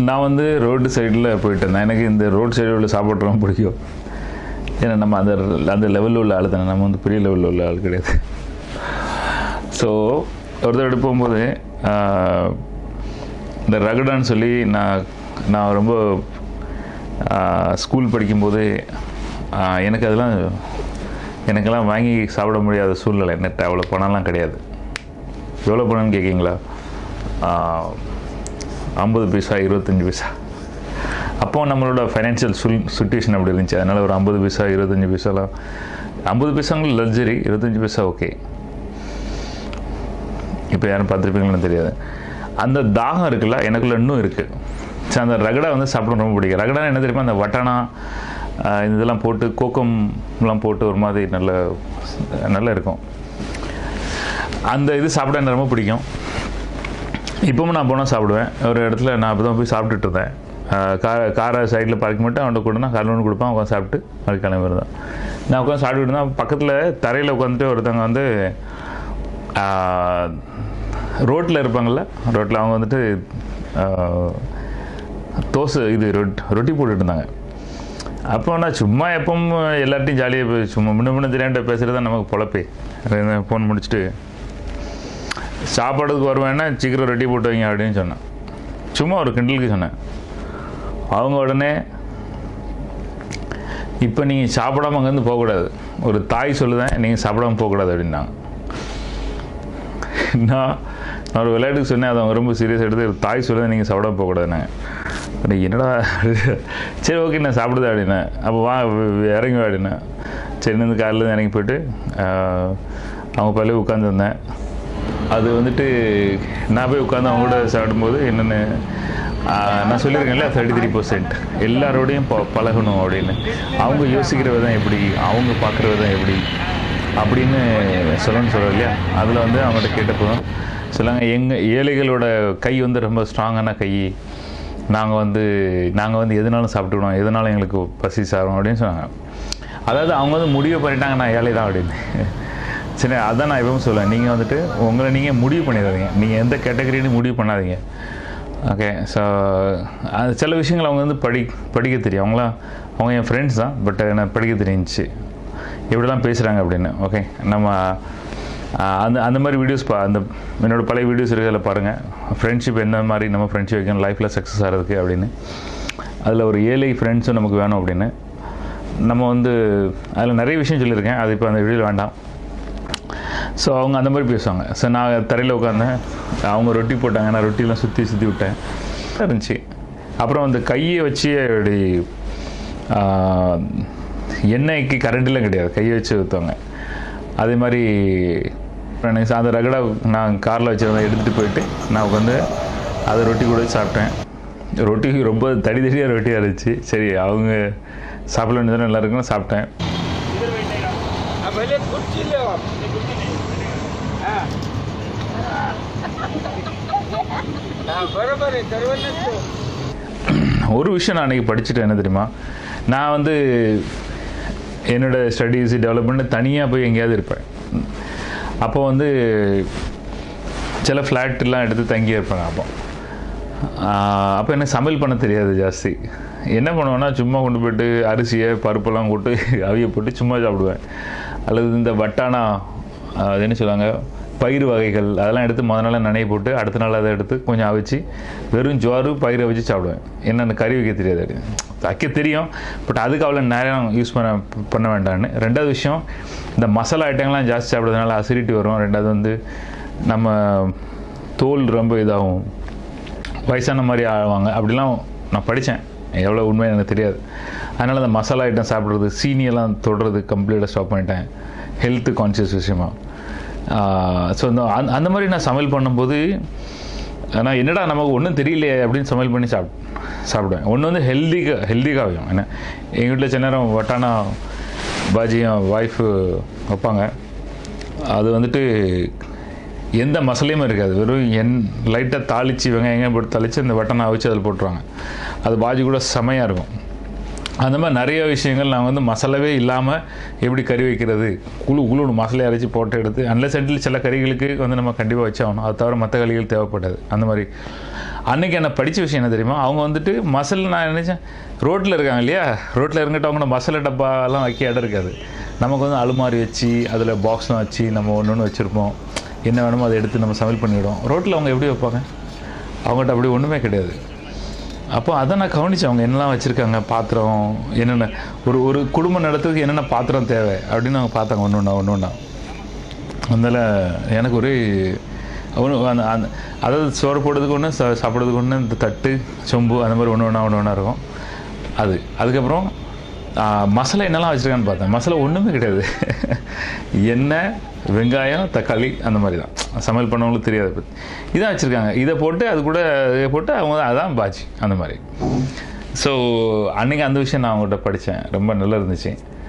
நான் வந்து ரோடு சைடில் போயிட்டு இருந்தேன் எனக்கு இந்த ரோடு சைடில் உள்ள சாப்பாடு ரொம்ப பிடிக்கும் ஏன்னா நம்ம அந்த அந்த லெவலில் உள்ள ஆள் தானே நம்ம வந்து பெரிய லெவலில் உள்ள ஆள் கிடையாது ஸோ ஒரு தடவை போகும்போது ஆஹ், இந்த ரகடான்னு சொல்லி நான் நான் ரொம்ப ஸ்கூல் படிக்கும்போது ஆஹ், எனக்கு அதெல்லாம் எனக்கெல்லாம் வாங்கி சாப்பிட முடியாத சூழ்நிலை நெட் அவ்வளோ பணம்லாம் கிடையாது எவ்வளோ பணம்னு கேட்குங்களா ஐம்பது பைசா இருபத்தஞ்சி பைசா அப்போ நம்மளோட ஃபைனான்ஷியல் சுல் சுச்சுவேஷன் அப்படி இருந்துச்சு அதனால் ஒரு ஐம்பது பைசா இருபத்தஞ்சி பைசாலாம் ஐம்பது பைசாங்களும் லக்ஸரி இருபத்தஞ்சி பைசா ஓகே இப்போ யாரும் பார்த்துருப்பீங்களான்னு தெரியாது அந்த தாகம் இருக்குல்ல எனக்குள்ள இன்னும் இருக்குது சரி அந்த ரகடா வந்து சாப்பிட ரொம்ப பிடிக்கும் ரகடா என்ன தெரியுமா அந்த வட்டானா ஆஹ், இதெல்லாம் போட்டு கோக்கம்லாம் போட்டு ஒரு மாதிரி நல்ல நல்லா இருக்கும் அந்த இது சாப்பிட எனக்கு ரொம்ப பிடிக்கும் இப்பவும் நான் போனால் சாப்பிடுவேன் ஒரு இடத்துல நான் அப்போ தான் போய் சாப்பிட்டுட்டு இருந்தேன் ஆஹ் கார காரை சைடில் பார்க்க மட்டும் அவன்கிட்ட கொடுனா கல்லூன்னு கொடுப்பான் உட்காந்து சாப்பிட்டு அது கிளம்பி வருதான் நான் உட்காந்து சாப்பிட்டுட்டு இருந்தேன் பக்கத்தில் தரையில் உட்காந்துட்டு ஒருத்தவங்க வந்து ரோட்டில் இருப்பாங்கள்ல ரோட்டில் அவங்க வந்துட்டு ஆஹ், தோசை இது ரொட் ரொட்டி போட்டுட்டு இருந்தாங்க அப்போ நான் சும்மா எப்பவும் எல்லார்ட்டையும் ஜாலியாக சும்மா முன்ன முன்ன தெரியாண்ட பேசுகிறது தான் நமக்கு பொழப்பே ஃபோன் முடிச்சுட்டு சாப்பாடுக்கு வருவேன்னா சீக்கிரம் ரெடி போட்டு வைங்க அப்படின்னு சொன்னேன் சும்மா ஒரு கிண்டலுக்கு சொன்னேன் அவங்க உடனே இப்போ நீங்கள் சாப்பிடாம அங்கேருந்து போகக்கூடாது ஒரு தாய் சொல்லுதேன் நீங்கள் சாப்பிடாம போகக்கூடாது அப்படின்னாங்க நான் நான் ஒரு விளையாட்டுக்கு சொன்னேன் அதை அவங்க ரொம்ப சீரியஸ் எடுத்து ஒரு தாய் சொல்லுதேன் நீங்கள் சாப்பிடாம போகக்கூடாதுன்னாங்க அட என்னடா சரி ஓகே நான் சாப்பிடுதேன் அப்படின்னேன் அப்போ வா வி- வி- இறங்கி வா அப்படின்னேன் சரி இந்த காரில் இறங்கி போயிட்டு ஆஹ், அவங்க பள்ளியில் உட்காந்துருந்தேன் அது வந்துட்டு நான் போய் உட்காந்து அவங்க கூட சாப்பிடும்போது என்னென்னு நான் சொல்லியிருக்கேன்ல தேர்ட்டி த்ரீ பர்சன்ட் எல்லாரோடையும் ப பழகணும் அப்படின்னு அவங்க யோசிக்கிற விதம் எப்படி அவங்க பார்க்குற விதம் எப்படி அப்படின்னு சொல்லணும்னு சொல்கிறோம் இல்லையா அதில் வந்து அவங்ககிட்ட கேட்டப்போ சொல்லாங்க எங்கள் ஏழைகளோட கை வந்து ரொம்ப ஸ்ட்ராங்கான கை நாங்கள் வந்து நாங்கள் வந்து எதுனாலும் சாப்பிட்டுக்கணும் எதுனாலும் எங்களுக்கு பசி சாரும் அப்படின்னு சொன்னாங்க அதாவது அவங்க வந்து முடிவு பண்ணிட்டாங்க நான் ஏழை தான் அப்படின்னு சரி அதான் நான் எப்பவும் சொல்லுவேன் நீங்கள் வந்துட்டு உங்களை நீங்கள் முடிவு பண்ணிடாதீங்க நீங்கள் எந்த கேட்டகரின்னு முடிவு பண்ணாதீங்க ஓகே ஸோ அது சில விஷயங்கள் அவங்க வந்து படி படிக்க தெரியும் அவங்களாம் அவங்க என் ஃப்ரெண்ட்ஸ் தான் பட் எனக்கு படிக்க தெரிஞ்சிச்சு எப்படிலாம் பேசுகிறாங்க அப்படின்னு ஓகே நம்ம ஆஹ், அந்த அந்த மாதிரி வீடியோஸ் பா அந்த என்னோட பழைய வீடியோஸ் இருக்கு அதில் பாருங்கள் ஃப்ரெண்ட்ஷிப் எந்த மாதிரி நம்ம ஃப்ரெண்ட்ஷிப் வைக்கணும் லைஃப்பில் சக்ஸஸ் ஆகிறதுக்கு அப்படின்னு அதில் ஒரு ஏழை ஃப்ரெண்ட்ஸும் நமக்கு வேணும் அப்படின்னு நம்ம வந்து அதில் நிறைய விஷயம் சொல்லியிருக்கேன் அது இப்போ அந்த வீடியோவில் வேண்டாம் ஸோ அவங்க அந்த மாதிரி பேசுவாங்க ஸோ நான் தரையில் உட்காந்தேன் அவங்க ரொட்டி போட்டாங்க நான் ரொட்டிலாம் சுற்றி சுற்றி விட்டேன் இருந்துச்சு அப்புறம் அந்த கையை வச்சு அப்படி ஆஹ், எண்ணெய்க்கு கரண்ட்லாம் கிடையாது கையை வச்சு ஊற்றுவாங்க அதே மாதிரி எனக்கு அந்த ரகடா நான் காரில் வச்சுருந்தேன் எடுத்துகிட்டு போயிட்டு நான் உட்காந்து அதை ரொட்டி கூட வச்சு சாப்பிட்டேன் ரொட்டி ரொம்ப தடி தடியாக ரொட்டியாக இருந்துச்சு சரி அவங்க சாப்பிட வேண்டியது நல்லா இருக்குன்னு சாப்பிட்டேன் अब पहले कुर्सी ले आप हाँ हाँ बरोबर आहे सर्वांनाच तो ஒரு விஷயம் நான் அன்றைக்கி படிச்சுட்டேன் என்ன தெரியுமா நான் வந்து என்னோட ஸ்டடீஸ் டெவலப்மெண்ட் தனியாக போய் எங்கேயாவது இருப்பேன் அப்போ வந்து சில ஃப்ளாட்லாம் எடுத்து தங்கி இருப்பாங்க அப்போ ஆஹ் அப்போ எனக்கு சமையல் பண்ண தெரியாது ஜாஸ்தி என்ன பண்ணுவேன்னா சும்மா கொண்டு போயிட்டு அரிசியை பருப்பெல்லாம் போட்டு அவிய போட்டு சும்மா சாப்பிடுவேன் அல்லது இந்த வட்டானா ஆஹ் அது என்ன சொல்லுவாங்க பயிர் வகைகள் அதெல்லாம் எடுத்து முத நாள் நனைய போட்டு அடுத்த நாள் அதை எடுத்து கொஞ்சம் அவிச்சு வெறும் ஜோறு பயிரை வச்சு சாப்பிடுவேன் என்னென்ன கறி வைக்க தெரியாது அது. வைக்க தெரியும் பட் அதுக்கு அவ்வளோ நேரம் யூஸ் பண்ண பண்ண வேண்டாம்னு ரெண்டாவது விஷயம் இந்த மசாலா ஐட்டங்கள்லாம் ஜாஸ்தி சாப்பிட்றதுனால அசிடிட்டி வரும் ரெண்டாவது வந்து நம்ம தோல் ரொம்ப இதாகும் வயசான மாதிரி ஆவாங்க அப்படிலாம் நான் படித்தேன் எவ்வளோ உண்மை எனக்கு தெரியாது அதனால் அந்த மசாலா ஐட்டம் சாப்பிட்றது சீனியெல்லாம் தொடுறது கம்ப்ளீட்டாக ஸ்டாப் பண்ணிட்டேன் ஹெல்த்து கான்சியஸ் விஷயமா ஸோ அந்த அந்த- அந்த மாதிரி நான் சமையல் பண்ணும்போது நான் என்னடா நமக்கு ஒன்றும் தெரியலையே அப்படின்னு சமையல் பண்ணி சாப் சாப்பிடுவேன் ஒன்று வந்து ஹெல்திக்கு ஹெல்திக்காகும் என்ன எங்கள் வீட்டில் சில நேரம் வட்டானா பாஜியும் ஒய்ஃபு வைப்பாங்க அது வந்துட்டு எந்த மசாலையும் இருக்காது வெறும் எண் லைட்டாக தாளித்து வெங்காயம் போட்டு தாளித்து அந்த வட்டனை அவிச்சு அதில் போட்டுருவாங்க அது பாஜி கூட செமையாக இருக்கும் அந்த மாதிரி நிறைய விஷயங்கள் நான் வந்து மசாலாவே இல்லாமல் எப்படி கறி வைக்கிறது குழு குழுன்னு மசாலா அரைச்சி போட்டு எடுத்து அன்லஸ் செட்டில் சில கறிகளுக்கு வந்து நம்ம கண்டிப்பாக வச்சாகணும் அது தவிர மற்ற கறிகள் தேவைப்படாது அந்த மாதிரி அன்றைக்கி என்ன படித்த விஷயம் என்ன தெரியுமா அவங்க வந்துட்டு மசாலா நான் நினச்சேன் ரோட்டில் இருக்காங்க இல்லையா ரோட்டில் இருந்துட்டவங்க மசாலா டப்பாலாம் வைக்க இடம் இருக்காது நமக்கு வந்து அலுமாரி வச்சு அதில் பாக்ஸ்லாம் வச்சு நம்ம ஒன்று ஒன்று வச்சுருப்போம் என்ன வேணுமோ அதை எடுத்து நம்ம சமையல் பண்ணிவிடுவோம் ரோட்டில் அவங்க எப்படி வைப்பாங்க அவங்ககிட்ட அப்படி ஒன்றுமே கிடையாது அப்போ அதை நான் கவனிச்சேன் அவங்க என்னெல்லாம் வச்சுருக்காங்க பாத்திரம் என்னென்ன ஒரு ஒரு குடும்ப நடத்துறதுக்கு என்னென்ன பாத்திரம் தேவை அப்படின்னு அவங்க பார்த்தாங்க ஒன்று ஒன்றா ஒன்று ஒன்றா அதனால் எனக்கு ஒரு ஒன்று அந்த அந்த அதாவது சோறு போடுறதுக்கு ஒன்று சா சாப்பிட்றதுக்கு ஒன்று இந்த தட்டு சொம்பு அந்த மாதிரி ஒன்று ஒன்றா ஒன்று ஒன்றா இருக்கும் அது அதுக்கப்புறம் ஆ, மசாலா என்னெல்லாம் வச்சுருக்கான்னு பார்த்தேன் மசாலா ஒன்றுமே கிடையாது எண்ணெய் வெங்காயம் தக்காளி அந்த மாதிரி தான் சமையல் பண்ணவங்களுக்கு தெரியாது பத்தி இதான் வச்சுருக்காங்க இதை போட்டு அது கூட இதை போட்டு அவங்க தான் அதான் பாஜி அந்த மாதிரி ஸோ அன்றைக்கி அந்த விஷயம் நான் அவங்ககிட்ட படித்தேன் ரொம்ப நல்லா இருந்துச்சு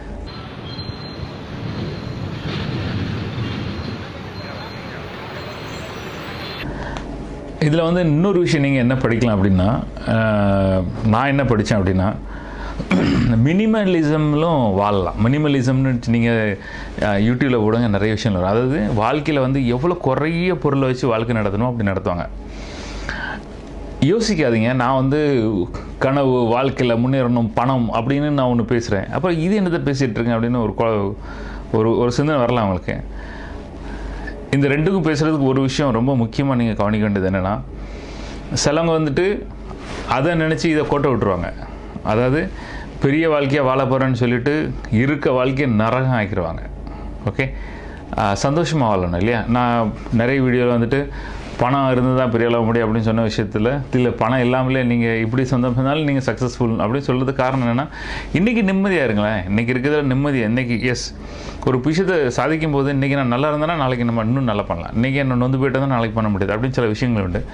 இதில் வந்து இன்னொரு விஷயம் நீங்கள் என்ன படிக்கலாம் அப்படின்னா அஹ், நான் என்ன படித்தேன் அப்படின்னா மினிமலிசம்லும் வாழலாம் மினிமலிசம்னு நீங்கள் யூடியூப்பில் போடுங்க நிறைய விஷயம் வரும் அதாவது வாழ்க்கையில் வந்து எவ்வளோ குறைய பொருளை வச்சு வாழ்க்கை நடத்தணும் அப்படி நடத்துவாங்க யோசிக்காதீங்க நான் வந்து கனவு வாழ்க்கையில் முன்னேறணும் பணம் அப்படின்னு நான் ஒன்று பேசுகிறேன் அப்புறம் இது என்னத்தை பேசிகிட்டு இருக்கேன் அப்படின்னு ஒரு கொ- ஒரு ஒரு சிந்தனை வரலாம் அவங்களுக்கு இந்த ரெண்டுக்கும் பேசுகிறதுக்கு ஒரு விஷயம் ரொம்ப முக்கியமாக நீங்கள் கவனிக்க வேண்டியது என்னென்னா சிலவங்க வந்துட்டு அதை நினச்சி இதை கோட்டை விட்டுருவாங்க அதாவது பெரிய வாழ்க்கையாக வாழ போகிறேன்னு சொல்லிட்டு இருக்க வாழ்க்கையை நரகம் ஆக்கிடுவாங்க ஓகே சந்தோஷமாக வாழணும் இல்லையா நான் நிறைய வீடியோவில் வந்துட்டு பணம் இருந்து தான் பெரிய அளவு முடியும் அப்படின்னு சொன்ன விஷயத்தில் இல்லை பணம் இல்லாமலே நீங்கள் இப்படி சந்தோஷம்னாலும் நீங்கள் சக்ஸஸ்ஃபுல் அப்படின்னு சொல்கிறது காரணம் என்னென்னா இன்றைக்கி நிம்மதியாக இருங்களேன் இன்றைக்கி இருக்கிற நிம்மதியாக இன்றைக்கி எஸ் ஒரு விஷயத்தை சாதிக்கும் போது இன்றைக்கி நான் நல்லா இருந்தேன்னா நாளைக்கு நம்ம இன்னும் நல்லா பண்ணலாம் இன்றைக்கி என்ன நொந்து போயிட்டு தான் நாளைக்கு பண்ண முடியாது அப்படின்னு சில விஷயங்கள் உண்டு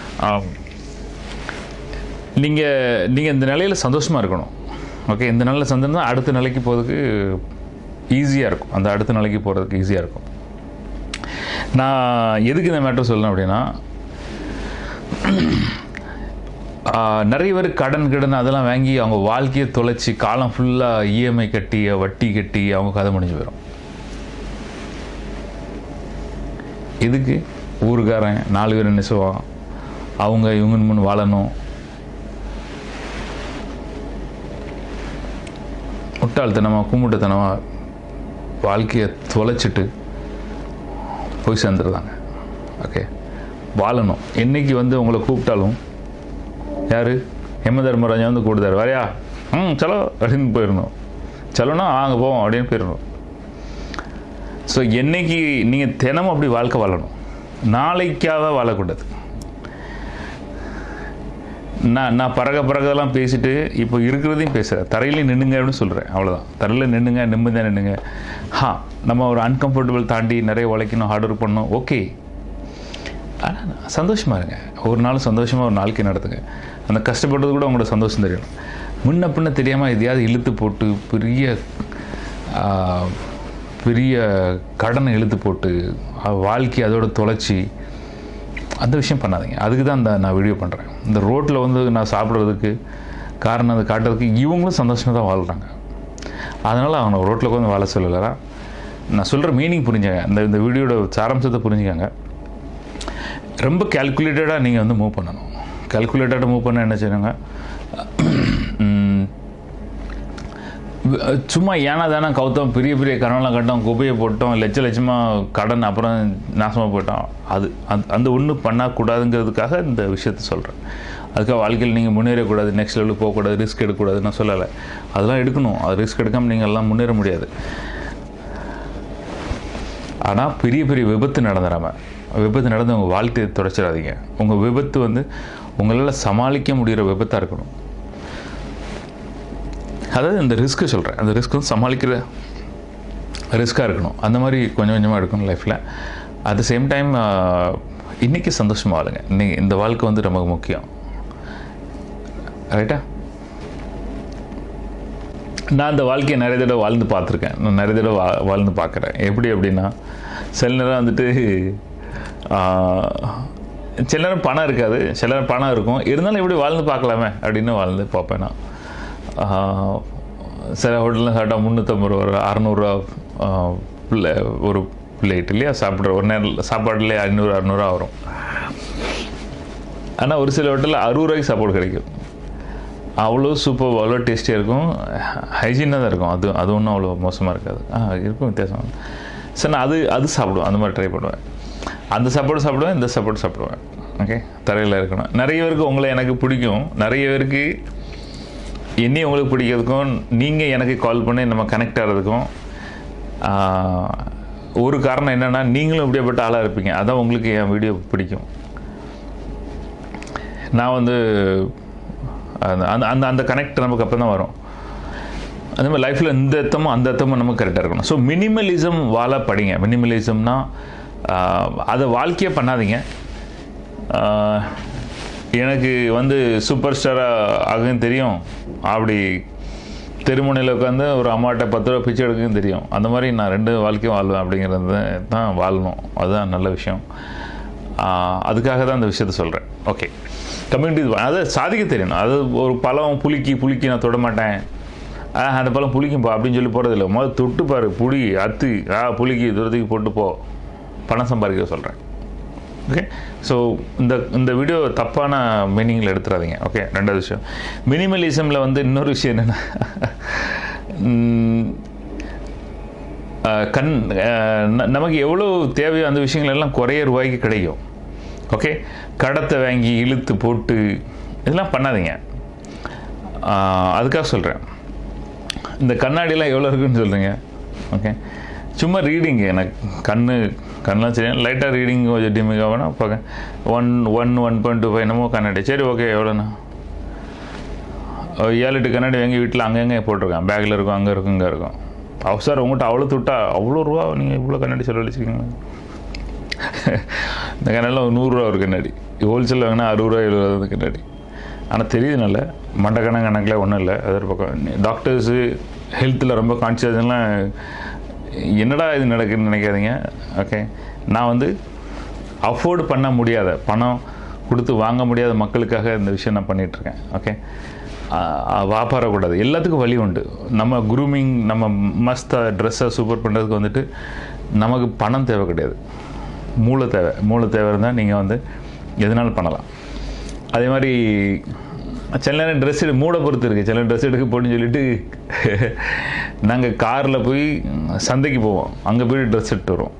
நீங்கள் நீங்கள் இந்த நிலையில் சந்தோஷமாக இருக்கணும் ஓகே இந்த நிலையில் சந்தோஷம் தான் அடுத்த நிலைக்கு போகிறதுக்கு ஈஸியாக இருக்கும் அந்த அடுத்த நிலைக்கு போகிறதுக்கு ஈஸியாக இருக்கும் நான் எதுக்கு இந்த மேட்டர் சொல்லணும் அப்படின்னா ஆஹ், நிறைய பேர் கடன் கடன் அதெல்லாம் வாங்கி அவங்க வாழ்க்கையை தொலைச்சி காலம் ஃபுல்லாக இஎம்ஐ கட்டி வட்டி கட்டி அவங்க கதை முடிஞ்சு போயிடும் எதுக்கு ஊருக்காரன் நாலு பேர் நெசுவான் அவங்க இவங்க முன் வாழணும் முட்டாள்தனமாக கும்பிட்டுத்தனமாக வாழ்க்கையை தொலைச்சிட்டு போய் சேர்ந்துருந்தாங்க ஓகே வாழணும் என்னைக்கு வந்து உங்களை கூப்பிட்டாலும் யார் ஹெம தர்மராஜா வந்து கூப்பிட்டாரு வரையா ம் சலோ அப்படின்னு போயிடணும் சலோனா அங்கே போவோம் அப்படின்னு போயிடணும் ஸோ என்னைக்கு நீங்கள் தினமும் அப்படி வாழ்க்கை வாழணும் நாளைக்காக வாழக்கூடாது நான் நான் பறக்க பறக்கதெல்லாம் பேசிட்டு இப்போ இருக்கிறதையும் பேசுகிறேன் தரையிலையும் நின்னுங்க அப்படின்னு சொல்கிறேன் அவ்வளோதான் தரையில் நின்னுங்க நிம்மதியாக நின்னுங்க ஹா நம்ம ஒரு அன்கம்ஃபர்டபுள் தாண்டி நிறைய உழைக்கணும் ஹார்ட் ஒர்க் பண்ணணும் ஓகே ஆனால் சந்தோஷமாக இருங்க ஒரு நாள் சந்தோஷமாக ஒரு நாளைக்கு நடத்துங்க அந்த கஷ்டப்படுறது கூட உங்களோட சந்தோஷம் தெரியும் முன்ன பின்ன தெரியாமல் எதையாவது இழுத்து போட்டு பெரிய ஆ, பெரிய கடனை இழுத்து போட்டு அ, வாழ்க்கை அதோட தொலைச்சி அந்த விஷயம் பண்ணாதீங்க அதுக்கு தான் இந்த நான் வீடியோ பண்ணுறேன் இந்த ரோட்டில் வந்து நான் சாப்பிட்றதுக்கு காரணம் அதை காட்டுறதுக்கு இவங்களும் சந்தோஷமாக தான் வாழ்கிறாங்க அதனால் அவங்க ரோட்டில் உட்காந்து வாழ சொல்லலை நான் சொல்கிற மீனிங் புரிஞ்சுங்க இந்த இந்த வீடியோட சாராம்சத்தை புரிஞ்சுக்கங்க ரொம்ப கேல்குலேட்டடாக நீங்கள் வந்து மூவ் பண்ணணும் கேல்குலேட்டடாக மூவ் பண்ண என்ன செய்யணுங்க உம், வ- சும்மா ஏனா தானே கவுத்தோம் பெரிய பெரிய கனவெல்லாம் கட்டோம் குப்பையை போட்டோம் லட்ச லட்சமாக கடன் அப்புறம் நாசமாக போயிட்டோம் அது அந்த அந்த ஒன்று பண்ணக்கூடாதுங்கிறதுக்காக இந்த விஷயத்த சொல்கிறேன் அதுக்காக வாழ்க்கையில் நீங்கள் முன்னேறக்கூடாது நெக்ஸ்ட் லெவலுக்கு போகக்கூடாது ரிஸ்க் எடுக்கக்கூடாது நான் சொல்லலை அதெல்லாம் எடுக்கணும் அது ரிஸ்க் எடுக்காமல் நீங்கள் எல்லாம் முன்னேற முடியாது ஆனால் பெரிய பெரிய விபத்து நடந்துடாம விபத்து நடந்து உங்கள் வாழ்க்கையை தொடச்சிடாதீங்க உங்கள் விபத்து வந்து உங்களால் சமாளிக்க முடிகிற விபத்தாக இருக்கணும் அதாவது இந்த ரிஸ்க்கு சொல்கிறேன் அந்த ரிஸ்க் வந்து சமாளிக்கிற ரிஸ்க்காக இருக்கணும் அந்த மாதிரி கொஞ்சம் கொஞ்சமாக எடுக்கணும் லைஃப்பில் அட் த சேம் டைம் இன்றைக்கி சந்தோஷமாக வாழுங்க இன்னைக்கு இந்த வாழ்க்கை வந்து நமக்கு முக்கியம் ரைட்டா நான் அந்த வாழ்க்கையை நிறைய தடவை வாழ்ந்து பார்த்துருக்கேன் நான் நிறைய தடவை வா வாழ்ந்து பார்க்குறேன் எப்படி அப்படின்னா சில நேரம் வந்துட்டு ஆஹ், சில நேரம் பணம் இருக்காது சில நேரம் பணம் இருக்கும் இருந்தாலும் எப்படி வாழ்ந்து பார்க்கலாமே அப்படின்னு வாழ்ந்து பார்ப்பேன் நான் ஆஹ், சில ஹோட்டலில் சாப்பிட்டா முந்நூற்றம்பது ரூபா வரும் அறநூறுவா பிள்ளை ஒரு பிளேட் இல்லையா சாப்பிட்ற ஒரு நேரம் சாப்பாடுலேயே ஐநூறு அறநூறுவா வரும் ஆனால் ஒரு சில ஹோட்டலில் அறுபது ரூபாய்க்கு சாப்பாடு கிடைக்கும் அவ்வளோ சூப்பர் அவ்வளோ டேஸ்டியாக இருக்கும் ஹைஜீனாக தான் இருக்கும் அது அது ஒன்றும் அவ்வளோ மோசமாக இருக்காது ஆ இருக்கும் வித்தியாசம் சரி நான் அது அது சாப்பிடுவேன் அந்த மாதிரி ட்ரை பண்ணுவேன் அந்த சாப்பாடு சாப்பிடுவேன் இந்த சாப்பாடு சாப்பிடுவேன் ஓகே தரையில் இருக்கணும் நிறைய பேருக்கு உங்களை எனக்கு பிடிக்கும் நிறைய பேருக்கு என்னையும் உங்களுக்கு பிடிக்கிறதுக்கும் நீங்கள் எனக்கு கால் பண்ணி நம்ம கனெக்ட் ஆகிறதுக்கும் ஆஹ், ஒரு காரணம் என்னென்னா நீங்களும் இப்படியாப்பட்ட ஆளாக இருப்பீங்க அதான் உங்களுக்கு என் வீடியோ பிடிக்கும் நான் வந்து அந்த அந்த அந்த அந்த கனெக்ட் நமக்கு அப்போ தான் வரும் அதே மாதிரி லைஃப்பில் இந்த அர்த்தமும் அந்த அர்த்தமும் நமக்கு கரெக்டாக இருக்கணும் ஸோ மினிமலிசம் வாழ படிங்க மினிமலிசம்னா அதை வாழ்க்கையே பண்ணாதீங்க ஆஹ், எனக்கு வந்து சூப்பர் ஸ்டாராக ஆகுன்னு தெரியும் அப்படி தெருமுனையில் உட்காந்து ஒரு அம்மாட்ட பத்து ரூபா பிச்சை எடுக்குன்னு தெரியும் அந்த மாதிரி நான் ரெண்டு வாழ்க்கையும் வாழ்வேன் அப்படிங்கிறது தான் வாழணும் அதுதான் நல்ல விஷயம் ஆஹ், அதுக்காக தான் அந்த விஷயத்த சொல்கிறேன் ஓகே கம்யூனிட்டி அதை சாதிக்க தெரியணும் அது ஒரு பழம் புளிக்கி புளிக்கி நான் தொட மாட்டேன் ஆ அந்த பழம் புளிக்கும்பா அப்படின்னு சொல்லி போகிறதில்ல முதல்ல தொட்டு பாரு புளி அத்து ஆ புளிக்கு தூரத்துக்கு போட்டு போ பணம் சம்பாதிக்க சொல்கிறேன் ஓகே ஸோ இந்த இந்த வீடியோ தப்பான மீனிங்கில் எடுத்துடாதீங்க ஓகே ரெண்டாவது விஷயம் மினிமலிசமில் வந்து இன்னொரு விஷயம் என்னென்னா கண் அஹ், ந- நமக்கு எவ்வளோ தேவையோ அந்த விஷயங்கள் எல்லாம் குறைய ரூபாய்க்கு கிடைக்கும் ஓகே கடத்தை வாங்கி இழுத்து போட்டு இதெல்லாம் பண்ணாதீங்க அஹ், அதுக்காக சொல்கிறேன் இந்த கண்ணாடிலாம் எவ்வளோ இருக்குன்னு சொல்கிறீங்க ஓகே சும்மா ரீடிங் எனக்கு கண்ணு கண்ணெலாம் சரி லைட்டாக ரீடிங் கொஞ்சம் டிமிக் ஆகணும் பார்க்க one one one point two five என்னமோ கண்ணாடி சரி ஓகே எவ்வளோண்ணா ஏழு எட்டு கண்ணாடி வாங்கி வீட்டில் அங்கங்கே போட்டிருக்கேன் பேக்கில் இருக்கும் அங்கே இருக்கும் இங்கே இருக்கும் அவ சார் உங்கள்கிட்ட அவ்வளோ துட்டா அவ்வளோ ரூபா நீங்கள் இவ்வளோ கண்ணாடி செலவழிச்சிருக்கீங்களா இந்த கண்ணாடியில் ஒரு நூறுரூவா ஒரு கண்ணாடி ஹோல்சேல் வாங்கினா அறுபது ரூபா எழுபது ரூபா கண்ணாடி ஆனால் தெரியுதுனால மண்டக்கணம் கணக்கில் ஒன்றும் இல்லை அது ஒரு பக்கம் டாக்டர்ஸு ஹெல்த்தில் ரொம்ப கான்சியஸ்லாம் என்னடா இது நடக்குதுன்னு நினைக்காதீங்க ஓகே நான் வந்து அஃபோர்டு பண்ண முடியாத பணம் கொடுத்து வாங்க முடியாத மக்களுக்காக இந்த விஷயம் நான் பண்ணிகிட்ருக்கேன் ஓகே வாப்பாறக்கூடாது எல்லாத்துக்கும் வழி உண்டு நம்ம குரூமிங் நம்ம மஸ்தாக ட்ரெஸ்ஸை சூப்பர் பண்ணுறதுக்கு வந்துட்டு நமக்கு பணம் தேவை கிடையாது மூளை தேவை மூளை தேவை இருந்தால் நீங்கள் வந்து எதுனாலும் பண்ணலாம் அதே மாதிரி சில நேரம் ட்ரெஸ் எடு மூடை பொறுத்து இருக்குது சில ட்ரெஸ் எடுக்க போட்டுன்னு சொல்லிட்டு நாங்கள் காரில் போய் சந்தைக்கு போவோம் அங்கே போய் ட்ரெஸ் எடுத்து வருவோம்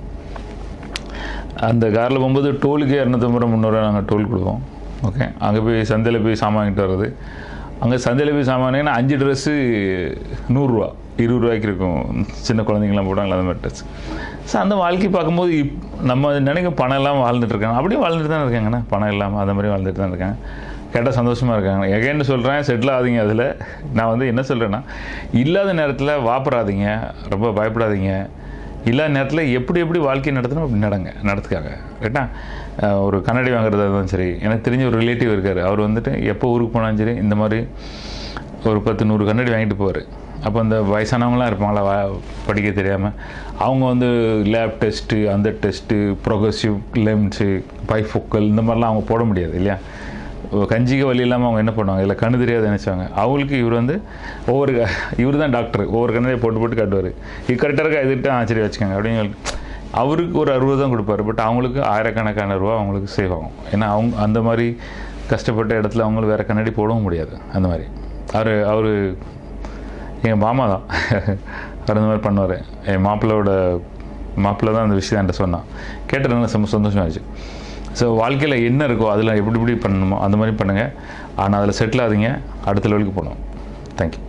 அந்த காரில் போகும்போது டோலுக்கே இரநூத்தம்பது ரூபா முந்நூறுவா நாங்கள் டோல் கொடுப்போம் ஓகே அங்கே போய் சந்தையில் போய் சாமான் வாங்கிட்டு வர்றது அங்கே சந்தையில் போய் சாமான் வாங்கினா அஞ்சு ட்ரெஸ்ஸு நூறுரூவா இருபது ரூபாய்க்கு இருக்கும் சின்ன குழந்தைங்களாம் போடுவாங்களா அந்த மாதிரி ட்ரெஸ் ஸோ அந்த வாழ்க்கை பார்க்கும்போது இப் நம்ம நினைக்கும் பணம் இல்லாமல் வாழ்ந்துட்டு இருக்காங்க அப்படியே வாழ்ந்துட்டு தான் இருக்காங்கண்ணா பணம் இல்லாமல் அந்த மாதிரி வாழ்ந்துட்டு தான் இருக்காங்க கேட்டால் சந்தோஷமாக இருக்காங்க எகைன்னு சொல்கிறேன் செட்டில் ஆகாதீங்க அதில் நான் வந்து என்ன சொல்கிறேன்னா இல்லாத நேரத்தில் வாப்பறாதீங்க ரொம்ப பயப்படாதீங்க இல்லாத நேரத்தில் எப்படி எப்படி வாழ்க்கை நடத்தணும் அப்படி நடங்க நடத்துக்காங்க ரைட்டா அஹ் ஒரு கண்ணாடி வாங்குறதா இருந்தாலும் சரி எனக்கு தெரிஞ்ச ஒரு ரிலேட்டிவ் இருக்கார் அவர் வந்துட்டு எப்போ ஊருக்கு போனாலும் சரி இந்த மாதிரி ஒரு பத்து நூறு கண்ணாடி வாங்கிட்டு போவார் அப்போ அந்த வயசானவங்களாம் இருப்பாங்களா வா படிக்க தெரியாமல் அவங்க வந்து லேப் டெஸ்ட்டு அந்த டெஸ்ட்டு ப்ரொகசிவ் லெம்ஸு பைஃபோக்கல் இந்த மாதிரிலாம் அவங்க போட முடியாது இல்லையா கஞ்சிக்கு வழி இல்லாமல் அவங்க என்ன பண்ணுவாங்க இல்லை கண்ணு தெரியாது நினச்சாங்க அவங்களுக்கு இவர் வந்து ஒவ்வொரு இவர் தான் டாக்டர் ஒவ்வொரு கண்ணாடியை போட்டு போட்டு காட்டுவார் இது கரெக்டாக இருக்கா இதுட்டு ஆ சரி வச்சுக்கோங்க அப்படின்னு சொல்லி அவருக்கு ஒரு அறுபது தான் கொடுப்பாரு பட் அவங்களுக்கு ஆயிரக்கணக்கான ரூபா அவங்களுக்கு சேவ் ஆகும் ஏன்னா அவங்க அந்த மாதிரி கஷ்டப்பட்ட இடத்துல அவங்களுக்கு வேறு கண்ணாடி போடவும் முடியாது அந்த மாதிரி அவர் அவர் எங்கள் மாமா தான் அவர் அந்த மாதிரி பண்ணுவார் என் மாப்பிள்ளையோட மாப்பிள்ளை தான் அந்த விஷயம் என்கிட்ட சொன்னான் கேட்டது எனக்கு ரொம்ப சந்தோஷமாச்சு ஸோ வாழ்க்கையில் என்ன இருக்கோ அதில் எப்படி எப்படி பண்ணணுமோ அந்த மாதிரி பண்ணுங்கள் ஆனால் அதில் செட்டில் ஆகுங்க அடுத்த லெவலுக்கு போகணும் தேங்க்யூ